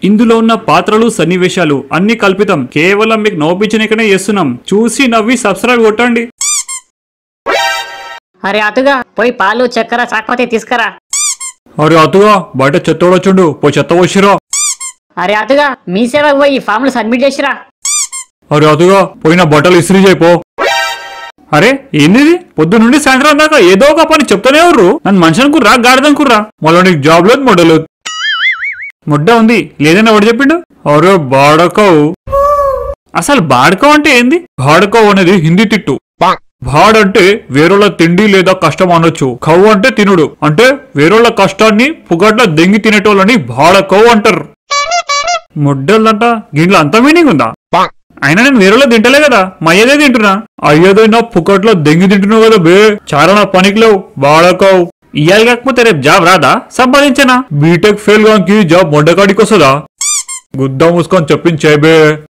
ఇందులో ఉన్న పాత్రలు సన్నివేశాలు అన్ని కల్పితం కేవలం మీకు నవ్వించనికనే చేస్తున్నాం చూసి నవ్వి సబ్స్క్రైబ్ కొట్టండి అరే అతుగా పోయి పాలు చక్కెర చాకపోతే తీసుకురా అరే అతుగా బయట చెత్తోడొచ్చుండు పోయి చెత్త వచ్చిరా అరే అతుగా మీ సేవకు పోయి ఈ ఫామ్లు సబ్మిట్ చేసిరా అరే అతుగా పోయిన బట్టలు ఇస్త్రీ చేయిపో అరే ఏంది పొద్దు నుండి సాయంత్రం దాకా ఏదో ఒక పని చెప్తానే ఎవరు నన్ను మనిషి అనుకుర్రా గాడిదనుకుర్రా మళ్ళీ నీకు జాబ్ లేదు మొడ్డ లేదు మొడ్డ ఉంది లేదని ఎవడు చెప్పిండు అరే బాడకవు అసలు బాడకవ్ అంటే ఏంది బాడకవ్ అనేది హిందీ తిట్టు భాడ్ అంటే వేరొళ్ళ తిండి లేదా కష్టం అనొచ్చు కవ్వు అంటే తినుడు అంటే వేరొళ్ళ కష్టాన్ని పుగట్ల దెంగి తినేటోళ్ళని భాడకవ్ అంటారు ముడ్డలంట దీంట్లో అంత మీనింగ్ ఉందా అయినా నేను వేరేలో తింటలే కదా మయ్యదే తింటున్నా అయ్యేదైనా పుకట్లో దెంగి తింటున్నావు కదా బే చాలా నా పనికి లేవు బాడకవు ఇయ్యాలి కాకపోతే రేపు జాబ్ రాదా సంపాదించనా బీటెక్ ఫెయిల్ గానికి జాబ్ మొడ్డకాడికి వస్తుందా గుద్దా మూసుకొని చెప్పించే బే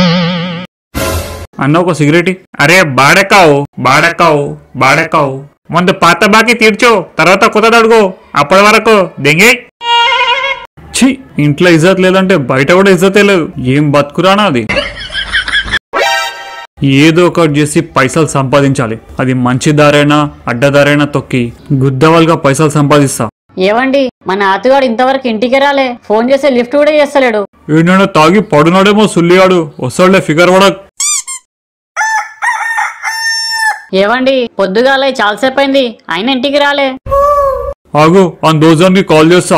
అన్న ఒక సిగరెట్ అరే బాడకావు బాడకావు బాడకావు ముందు పాత బాకి తీర్చో తర్వాత కొత్తది అడుగు అప్పటి వరకు దెంగే ఛీ ఇంట్లో ఇజ్జత్ లేదంటే బయట కూడా ఇజ్జతే లేదు ఏం బతుకురానా అది ఏదో ఒకటి చేసి పైసలు సంపాదించాలి అది మంచి దారైనా అడ్డదారైనా తొక్కి గుద్దవల్గా పైసలు సంపాదిస్తా ఏవండి మన అతుగాడు ఇంతవరకు ఇంటికి రాలే ఫోన్ చేస్తే లిఫ్ట్ కూడా చేస్తలేడు ఏమైనా తాగి పడునాడేమో సుల్లిగాడు వస్తాడులే ఫిగర్ కూడా ఏవండి పొద్దుగాలే చాలాసేపు అయింది ఆయన ఇంటికి రాలే ఆగు ఆ దోజానికి కాల్ చేస్తా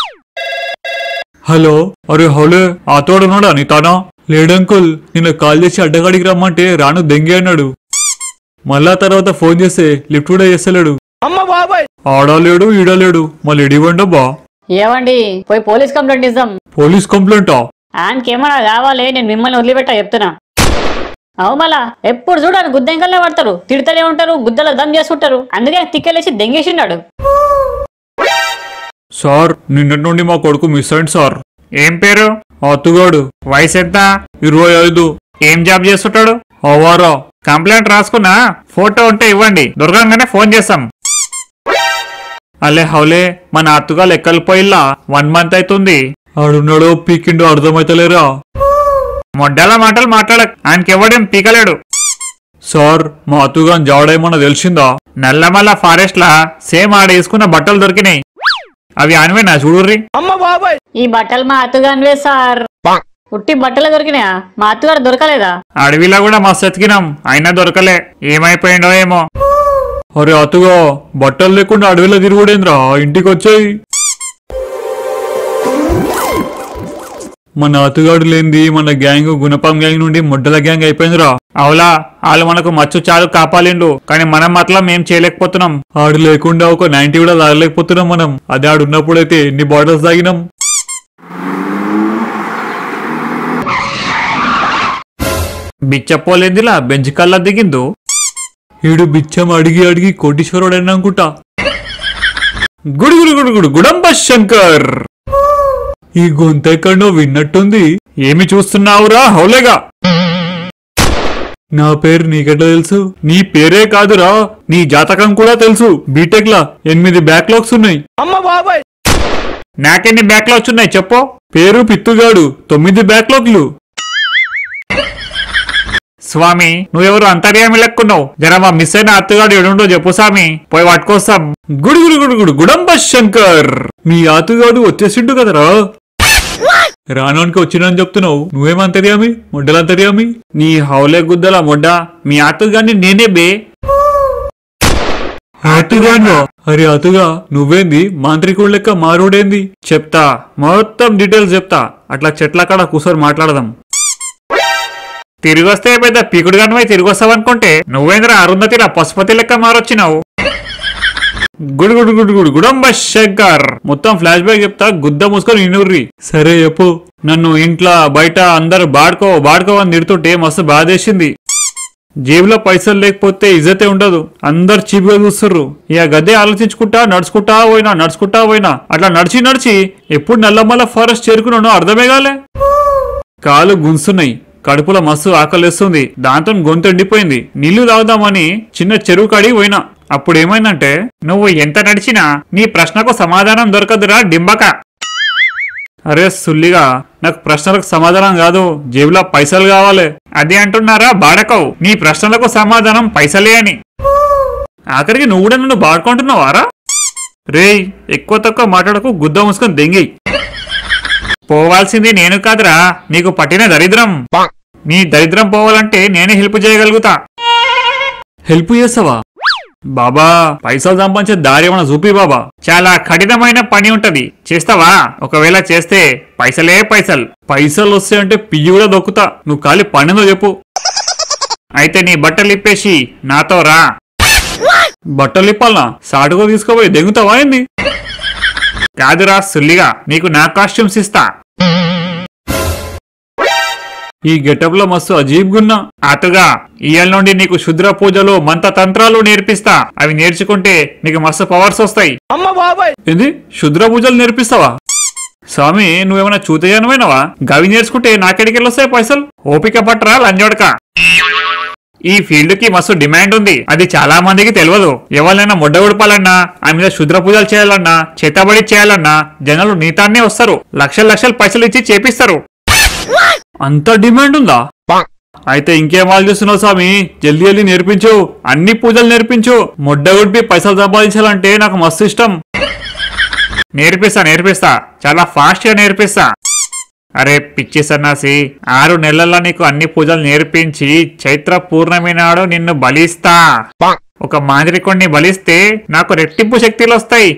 హలో అరే హోలే ఆతోడున్నాడా నీ తానా లేడంకుల్ నిన్న కాల్ చేసి అడ్డగాడికి రమ్మంటే రాను దెంగి అన్నాడు మళ్ళా తర్వాత ఫోన్ చేస్తే లిఫ్ట్ కూడా చేస్తలేడు ఆడలేడు ఈడలేడు మళ్ళీ ఎడివండో బా ఏవండి పోయి పోలీస్ కంప్లైంట్ ఇద్దాం పోలీస్ కంప్లైంటా ఆయనకి ఏమన్నా కావాలి నేను మిమ్మల్ని వదిలిపెట్టా చెప్తున్నా అవు మళ్ళా ఎప్పుడు చూడాలి గుద్దెంకల్నే పడతారు తిడతలే ఉంటారు గుద్దలో దమ్ చేసుకుంటారు అందుకే తిక్కలేసి దెంగేసిన్నాడు సార్ నిన్నటి నుండి మా కొడుకు మిస్ అయింది సార్ ఏం పేరు అత్తుగాడు వయసు ఎంత ఇరవై ఐదు ఏం జాబ్ చేస్తుంటాడు అవారా కంప్లైంట్ రాసుకున్నా ఫోటో ఉంటే ఇవ్వండి దొరకంగానే ఫోన్ చేస్తాం అలే హౌలే మన అత్తుగా లెక్కలిపోయిల్లా వన్ మంత్ అవుతుంది ఆడున్నాడో పీకిండో అర్థమైతలేరా మొడ్డల మాటలు మాట్లాడక్ ఆయనకి ఎవడేం పీకలేడు సార్ మా అత్తుగాని జాడేమన్నా తెలిసిందా నల్లమల్ల ఫారెస్ట్ లా సేమ్ ఆడ వేసుకున్న బట్టలు దొరికినాయి అవి ఆనవేనా చూడుర్రి ఈ బట్టలు మా అత్తుగానివే సార్ ఉట్టి బట్టలు దొరికినాయా మా అత్తుగాడు దొరకలేదా అడవిలో కూడా మస్తు ఎతికినాం అయినా దొరకలే ఏమైపోయిండో ఏమో అరే అతుగా బట్టలు లేకుండా అడవిలో తిరుగుడేంద్రా ఇంటికి వచ్చాయి మన అతుగాడు లేనిది మన గ్యాంగ్ గుణపం గ్యాంగ్ నుండి ముడ్డల గ్యాంగ్ అయిపోయిందిరా అవులా వాళ్ళు మనకు మచ్చు చాలు కాపాలిండు కానీ మనం మాత్రం ఏం చేయలేకపోతున్నాం ఆడు లేకుండా ఒక నైన్టీ కూడా తాగలేకపోతున్నాం మనం అదే ఆడు ఉన్నప్పుడైతే ఎన్ని బాటిల్స్ తాగినాం బిచ్చపోలేదిలా బెంచ్ కల్లా దిగిందో ఈడు బిచ్చం అడిగి అడిగి కోటీశ్వరుడు అనుకుంటా గుడి గుడి గుడి గుడి గుడంబ శంకర్ ఈ గొంత ఎక్కడో విన్నట్టుంది ఏమి చూస్తున్నావురా హౌలేగా నా పేరు నీకెట్లా తెలుసు నీ పేరే కాదురా నీ జాతకం కూడా తెలుసు బీటెక్ లా ఎనిమిది బ్యాక్లాగ్స్ ఉన్నాయి నాకెన్ని బ్యాక్లాగ్స్ ఉన్నాయి చెప్పు పేరు పిత్తుగాడు తొమ్మిది బ్యాక్లాగ్లు స్వామి నువ్వెవరు అంతర్యామి లెక్కున్నావు జర మా మిస్ అయిన అత్తగాడు ఎడుండో చెప్పు స్వామి పోయి పట్టుకొస్తాం గుడి గుడి గుడి గుడి గుడంబ శంకర్ మీ ఆతుగాడు వచ్చేసిండు కదరా రానోనికి వచ్చినని చెప్తున్నావు నువ్వేం అంతర్యామి మొడ్డలంతర్యామి నీ హౌలే గుద్దల మొడ్డ మీ ఆతుగాన్ని నేనే బే ఆతుగాను అరే అతుగా నువ్వేంది మాంత్రికుడు లెక్క మారుడేంది చెప్తా మొత్తం డీటెయిల్స్ చెప్తా అట్లా చెట్ల కాడ కూర్చొని మాట్లాడదాం తిరిగి వస్తే పెద్ద పీకుడు గనమై తిరిగి వస్తావు అనుకుంటే నువ్వేంద్ర అరుంధతిలా పశుపతి లెక్క మారొచ్చినావు గుడు గుడు గుడు గుడు గుడంబ శంకర్ మొత్తం ఫ్లాష్ బ్యాక్ చెప్తా గుద్ద మూసుకొని ఇనుర్రి సరే చెప్పు నన్ను ఇంట్లో బయట అందరు బాడుకో బాడుకో అని తిడుతుంటే మస్తు బాధేసింది జేబులో పైసలు లేకపోతే ఇజ్జతే ఉండదు అందరు చీప్గా చూస్తుర్రు ఇక గదే ఆలోచించుకుంటా నడుచుకుంటా పోయినా నడుచుకుంటా పోయినా అట్లా నడిచి నడిచి ఎప్పుడు నల్లమల్ల ఫారెస్ట్ చేరుకున్నానో అర్థమే కాలే కాలు గుంసున్నాయి కడుపులో మస్తు ఆకలిస్తుంది దాంతో గొంతు ఎండిపోయింది నీళ్లు తాగుదామని చిన్న చెరువు కాడికి పోయినా అప్పుడు ఏమైందంటే నువ్వు ఎంత నడిచినా నీ ప్రశ్నకు సమాధానం దొరకదురా డింబక అరే సుల్లిగా నాకు ప్రశ్నలకు సమాధానం కాదు జేబులో పైసలు కావాలి అది అంటున్నారా బాడకవు నీ ప్రశ్నలకు సమాధానం పైసలే అని ఆఖరికి నువ్వు కూడా నన్ను బాడుకుంటున్నావారా రేయ్ ఎక్కువ తక్కువ మాట్లాడకు గుద్ద మూసుకొని దెంగి పోవాల్సింది నేను కాదురా నీకు పట్టిన దరిద్రం నీ దరిద్రం పోవాలంటే నేనే హెల్ప్ చేయగలుగుతా హెల్ప్ చేస్తావా బాబా పైసలు సంపాదించే దారి ఏమైనా చూపి బాబా చాలా కఠినమైన పని ఉంటది చేస్తావా ఒకవేళ చేస్తే పైసలే పైసలు పైసలు వస్తాయంటే పియ్యి కూడా దొక్కుతా నువ్వు ఖాళీ పనిదో చెప్పు అయితే నీ బట్టలు ఇప్పేసి నాతో రా బట్టలు ఇప్పాలనా సాటుగా తీసుకోపోయి దెంగుతావా ఏంది కాదురా సుల్లిగా నీకు నా కాస్ట్యూమ్స్ ఇస్తా ఈ గెటప్ లో మస్తు అజీబ్గున్నా అతుగా ఇయల్ నుండి నీకు శుద్ర పూజలు మంత తంత్రాలు నేర్పిస్తా అవి నేర్చుకుంటే నీకు మస్తు పవర్స్ వస్తాయి ఏంది శుద్ర పూజలు నేర్పిస్తావా స్వామి నువ్వేమైనా చూతజనమైనవా గవి నేర్చుకుంటే నాకెడికి వస్తాయి పైసలు ఓపిక పట్టరా లంజోడక ఈ ఫీల్డ్ కి మస్తు డిమాండ్ ఉంది అది చాలా మందికి తెలియదు ఎవరినైనా మొడ్డ ఉడపాలన్నా ఆమె మీద శుద్ర పూజలు చేయాలన్నా చేతబడి చేయాలన్నా జనాలు నీతాన్నే వస్తారు లక్షల లక్షల పైసలు ఇచ్చి చేపిస్తారు అంత డిమాండ్ ఉందా అయితే ఇంకేం వాళ్ళు చూస్తున్నావు స్వామి జల్దీ జల్దీ నేర్పించు అన్ని పూజలు నేర్పించు మొడ్డ ఉడిపి పైసలు సంపాదించాలంటే నాకు మస్తు ఇష్టం నేర్పిస్తా నేర్పిస్తా చాలా ఫాస్ట్ గా నేర్పిస్తా అరే పిచ్చి సన్నాసి ఆరు నెలల్లో నీకు అన్ని పూజలు నేర్పించి చైత్ర పూర్ణమి నాడు నిన్ను బలిస్తా ఒక మాంత్రికుణ్ణి బలిస్తే నాకు రెట్టింపు శక్తులు వస్తాయి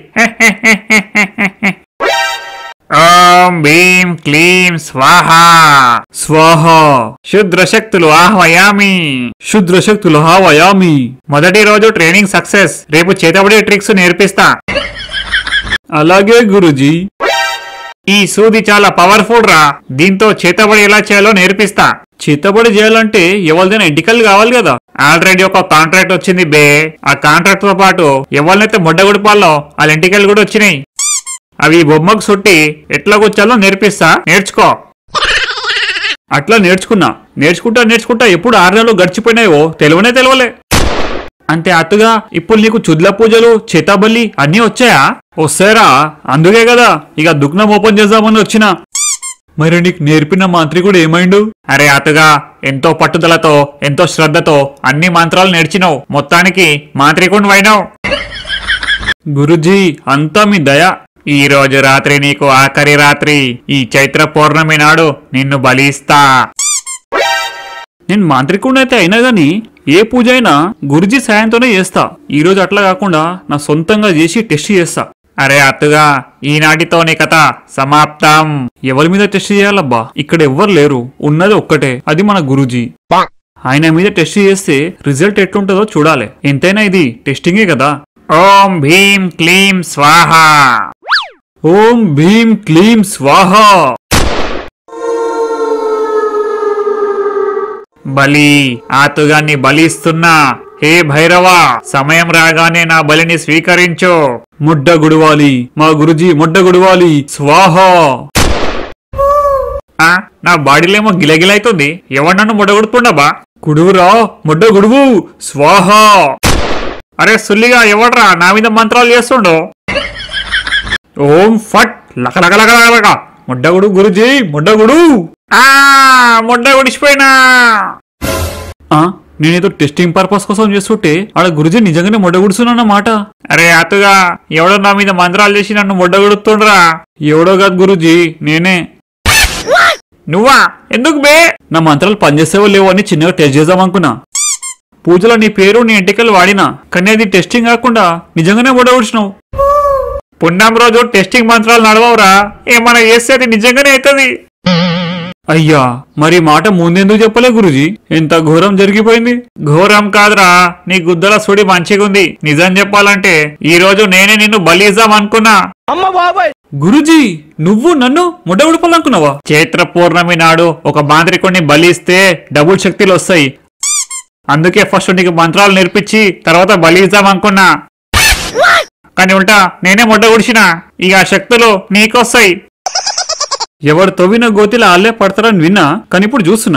ఓం భీం క్లీం స్వాహ స్వాహ శుద్ర శక్తులు ఆహ్వయామి శుద్ర శక్తులు ఆహ్వయామి మొదటి రోజు ట్రైనింగ్ సక్సెస్ రేపు చేతబడి ట్రిక్స్ నేర్పిస్తా అలాగే గురుజీ ఈ సూది చాలా పవర్ఫుల్ రా దీంతో చేతబడి ఎలా చేయాలో నేర్పిస్తా చేతబడి చేయాలంటే ఎవరిదైనా ఎంటికలు కావాలి కదా ఆల్రెడీ ఒక కాంట్రాక్ట్ వచ్చింది బే ఆ కాంట్రాక్ట్ తో పాటు ఎవరినైతే మొడ్డగుడిపాలో వాళ్ళ ఎంటికలు కూడా వచ్చినాయి అవి బొమ్మకు సుట్టి ఎట్లా కూర్చాలో నేర్పిస్తా నేర్చుకో అట్లా నేర్చుకున్నా నేర్చుకుంటా నేర్చుకుంటా ఎప్పుడు ఆరు నెలలు గడిచిపోయినాయో తెలివనే తెలియలే అంటే అతుగా ఇప్పుడు నీకు చుద్ల పూజలు చేతాబల్లి అన్నీ వచ్చాయా వస్తాయరా అందుకే కదా ఇక దుగ్నం ఓపెన్ చేద్దామని వచ్చిన మరి నీకు నేర్పిన మాంత్రికుడు ఏమైండు అరే అతుగా ఎంతో పట్టుదలతో ఎంతో శ్రద్ధతో అన్ని మంత్రాలు నేర్చినావు మొత్తానికి మాంత్రికుడు వైనావు గురుజీ అంతా మీ దయ ఈ రోజు రాత్రి నీకు ఆఖరి రాత్రి ఈ చైత్ర పౌర్ణమి నాడు నిన్ను బలిస్తా నేను మాంత్రికుడినైతే అయినా గాని ఏ పూజ అయినా గురుజీ సాయంతోనే చేస్తా ఈ రోజు అట్లా కాకుండా నా సొంతంగా చేసి టెస్ట్ చేస్తా అరే అత్తుగా ఈనాటితో నీ కథ సమాప్తం ఎవరి మీద టెస్ట్ చేయాలబ్బా ఇక్కడ ఎవ్వరు లేరు ఉన్నది ఒక్కటే అది మన గురుజీ ఆయన మీద టెస్ట్ చేస్తే రిజల్ట్ ఎట్లుంటుందో చూడాలి ఎంతైనా ఇది టెస్టింగే కదా ఓం భీం క్లీం స్వాహ ఓం భీం క్లీం స్వాహ బలి ఆతుగాన్ని బలిస్తున్నా హే భైరవా సమయం రాగానే నా బలిని స్వీకరించు ముడ్డ గుడివాలి మా గురుజీ ముడ్డ గుడివాలి స్వాహ ఆ, నా బాడీలేమో గిలగిలైతుంది ఎవరు నన్ను ముడగొడుతుండబా గుడువురా ముడ్డ గుడువు స్వాహ అరే సుల్లిగా ఎవడ్రా నా మీద మంత్రాలు చేస్తుండో ఓం ఫట్ లకలకలకలక ముడ్డగుడు గురుజీ ముడ్డగుడు ఆ ముడ్డ గుడిచిపోయినా ఆ, నేనేదో టెస్టింగ్ పర్పస్ కోసం చేస్తుంటే ఆడ గురుజీ నిజంగానే మొడ్డగుడుచున్నమాట అరే అతుగా ఎవడో నా మీద మంత్రాలు చేసి నన్ను మొడ్డగుడుతుండ్రా ఎవడో కాదు గురుజీ నేనే నువ్వా ఎందుకు బే నా మంత్రాలు పనిచేసేవో లేవో అని చిన్నగా టెస్ట్ చేద్దాం అనుకున్నా పూజలో నీ పేరు నీ ఎంటికలు వాడినా కానీ అది టెస్టింగ్ కాకుండా నిజంగానే మొడవుడిచినావు పుణ్యం రోజు టెస్టింగ్ మంత్రాలు నడవవురా ఏమన్నా చేస్తే అది నిజంగానే అవుతుంది అయ్యా మరి మాట ముందెందుకు చెప్పలే గురుజీ ఎంత ఘోరం జరిగిపోయింది ఘోరం కాదురా నీ గుద్దల సుడి మంచిగుంది నిజం చెప్పాలంటే ఈ రోజు నేనే నిన్ను బలిద్దాం అనుకున్నా గురుజీ నువ్వు నన్ను ముడవుడుకోవాలనుకున్నావా చైత్ర పౌర్ణమి నాడు ఒక మాంత్రికుడిని బలిస్తే డబుల్ శక్తులు వస్తాయి అందుకే ఫస్ట్ నీకు మంత్రాలు నేర్పించి తర్వాత బలిద్దాం అనుకున్నా కానీ ఉల్టా నేనే మొడ్డ గుడిచిన ఇక ఆ శక్తులు నీకొస్తాయి ఎవరు తవ్విన గోతిలో ఆళ్ళే పడతారని విన్నా కానీ ఇప్పుడు చూస్తున్నా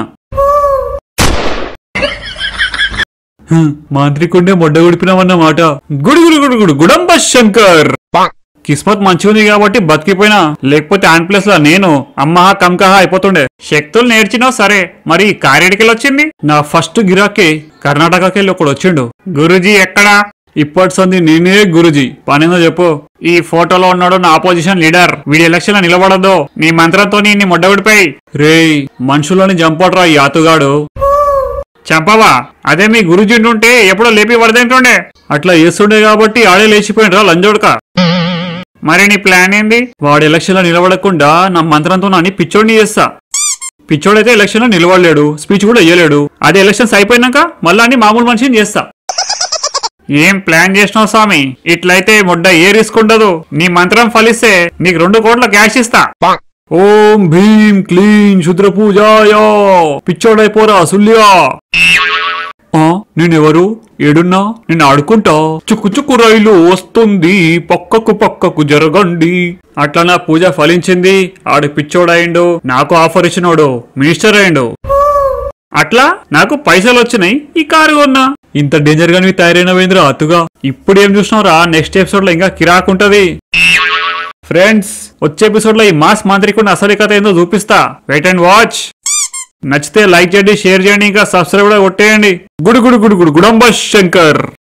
హ్మ్, మాంత్రికుండే మొడ్డ గుడిపినామన్నమాట గుడి గుడి గుడి గుడి గుడంబ శంకర్ కిస్మత్ మంచిగా ఉంది కాబట్టి బతికిపోయినా లేకపోతే ఆన్ ప్లేస్ లో నేను అమ్మహా కమ్కహా అయిపోతుండే శక్తులు నేర్చినా సరే మరి కారేడికెళ్ళి వచ్చింది నా ఫస్ట్ గిరాకీ కర్ణాటకకెళ్ళి ఒకడు వచ్చిండు గురుజీ ఎక్కడా ఇప్పటి సంది నేనే గురుజీ పనేందో చెప్పు ఈ ఫోటోలో ఉన్నాడు నా ఆపోజిషన్ లీడర్ వీడి ఎలక్షన్ లో నిలబడద్దు నీ మంత్రంతో నీ మొడ్డవిడిపోయి రేయ్ మనుషులని చంపట్రా ఈ ఆతుగాడు చంపవా అదే మీ గురుజీ ఉంటే ఎప్పుడో లేపి పడదేంటుండే అట్లా చేస్తుండే కాబట్టి ఆడే లేచిపోయినరా లంజోడక మరి నీ ప్లాన్ ఏంది వాడు ఎలక్షన్ లో నిలబడకుండా నా మంత్రంతో నాని పిచ్చోడిని చేస్తా పిచ్చోడైతే ఎలక్షన్ లో నిలబడలేడు స్పీచ్ కూడా ఇయ్యలేడు అదే ఎలక్షన్స్ అయిపోయినాక మళ్ళా అన్ని మామూలు మనిషిని చేస్తా ఏం ప్లాన్ చేసినావు స్వామి ఇట్లయితే ముడ్డ ఏ రిస్క్ ఉండదు నీ మంత్రం ఫలిస్తే నీకు రెండు కోట్ల క్యాష్ ఇస్తా ఓం భీం క్లీం శుద్ర పూజాయా పిచ్చోడైపోరా సుల్లియా ఆ, నేనెవరు ఏడున్నా నేను ఆడుకుంటా చుక్కు చుక్కు రైలు వస్తుంది పక్కకు పక్కకు జరగండి అట్లా నా పూజ ఫలించింది ఆడు పిచ్చోడయిండు నాకు ఆఫర్ ఇచ్చినోడు మినిస్టర్ అయిండు అట్లా నాకు పైసలు వచ్చినాయి ఈ కారు కొన్నా ఇంత డేంజర్ గా నువ్వు తయారైనవేంద్ర అతుగా ఇప్పుడు ఏం చూసినావురా నెక్స్ట్ ఎపిసోడ్ లో ఇంకా కిరాకుంటది ఫ్రెండ్స్ వచ్చే ఎపిసోడ్ లో ఈ మాస్ మాంత్రికుడిని అసలు కథ ఏందో చూపిస్తా వెయిట్ అండ్ వాచ్ నచ్చితే లైక్ చేయండి షేర్ చేయండి ఇంకా సబ్స్క్రైబ్ కూడా కొట్టేయండి గుడు గుడు గుడు గుడు గుడంబ శంకర్